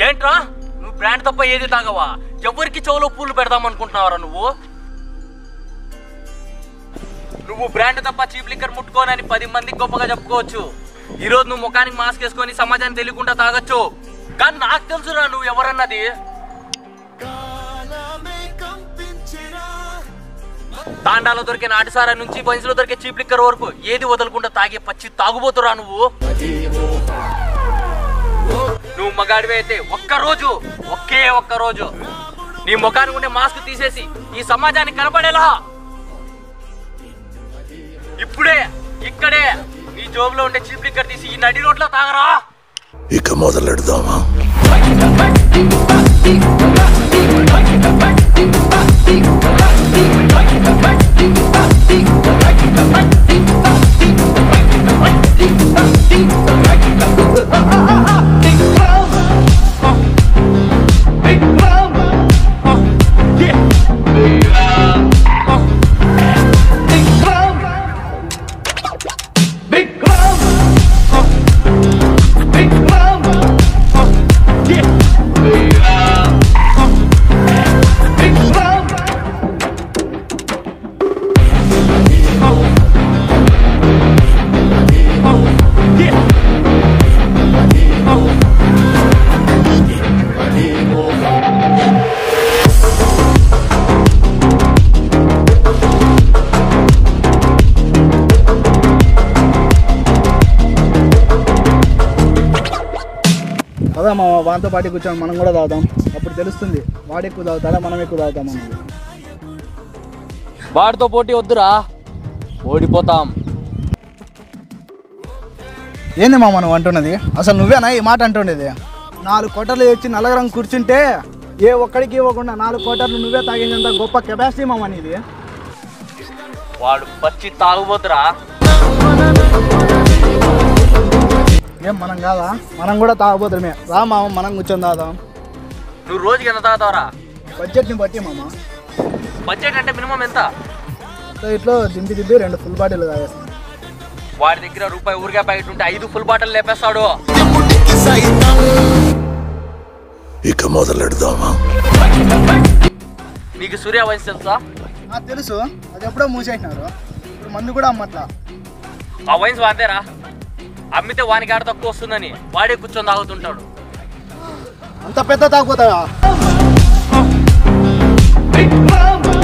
ఏంట్రా నువ్వు బ్రాండ్ తప్ప ఏది తాగవా ఎవరికి చెవులో పూలు పెడదాం అనుకుంటున్నావరా నువ్వు నువ్వు బ్రాండ్ తప్ప చీప్ లిక్కర్ ముట్టుకోనని పది మందికి గొప్పగా చెప్పుకోవచ్చు ఈ రోజు నువ్వు ముఖానికి మాస్క్ వేసుకొని సమాజాన్ని తెలియకుండా తాగొచ్చు కానీ నాకు తెలుసురా నువ్వు ఎవరన్నది తాండాలో దొరికే నాటిసారా నుంచి బయసులో దొరికే చీప్ లిక్కర్ వరకు ఏది వదలకుండా తాగే పచ్చి తాగుబోతురా నువ్వు నువ్వు మగాడివి అయితే ఒక్క రోజు ఒకే ఒక్క రోజు నీ ముఖానికి ఉండే మాస్క్ తీసేసి ఈ సమాజానికి కనపడేలా ఇప్పుడే ఇక్కడే నీ జోబులో ఉండే చీప్ లిక్కర్ తీసి ఈ నడి రోడ్లో తాగరా ఇక మొదలెడదామా అదా మా వాంతో పాటు కూర్చొని మనం కూడా తాగుదాం అప్పుడు తెలుస్తుంది వాడు ఎక్కువ తాగుతాడా మనం ఎక్కువ తాగుతాం అన్నది వాడితో పోటీ వద్దురా ఓడిపోతాం ఏంది మా మనం అంటున్నది అసలు నువ్వేనా ఈ మాట అంటుండేది నాలుగు కోటర్లు తెచ్చి నలగరం కూర్చుంటే ఏ ఒక్కడికి ఇవ్వకుండా నాలుగు కోటర్లు నువ్వే తాగేంత గొప్ప కెపాసిటీ మామ నీది వాడు పచ్చి తాగుబోతురా ఏం మనం కాదా మనం కూడా తాగబోతుమే రా మామ మనం కూర్చొని తాగుదాం నువ్వు రోజుకి ఎంత తాగుతావురా బడ్జెట్ని బట్టి మామ బడ్జెట్ అంటే మినిమం ఎంత సో ఇట్లో దింపి దింపి రెండు ఫుల్ బాటిల్ తాగేస్తాం వాడి దగ్గర రూపాయి ఊరిగా ప్యాకెట్ ఉంటే ఐదు ఫుల్ బాటిల్ లేపేస్తాడు ఇక మొదలెడదామా నీకు సూర్య వయసు తెలుసా ఆ, తెలుసు అది ఎప్పుడో మూసేసినారు ఇప్పుడు మందు కూడా అమ్మట్లా ఆ వయసు వాదేరా అమ్మితే వానికి ఆడ తక్కువ వస్తుందని వాడే కూర్చొని తాగుతుంటాడు అంత పెద్ద తాగుతావా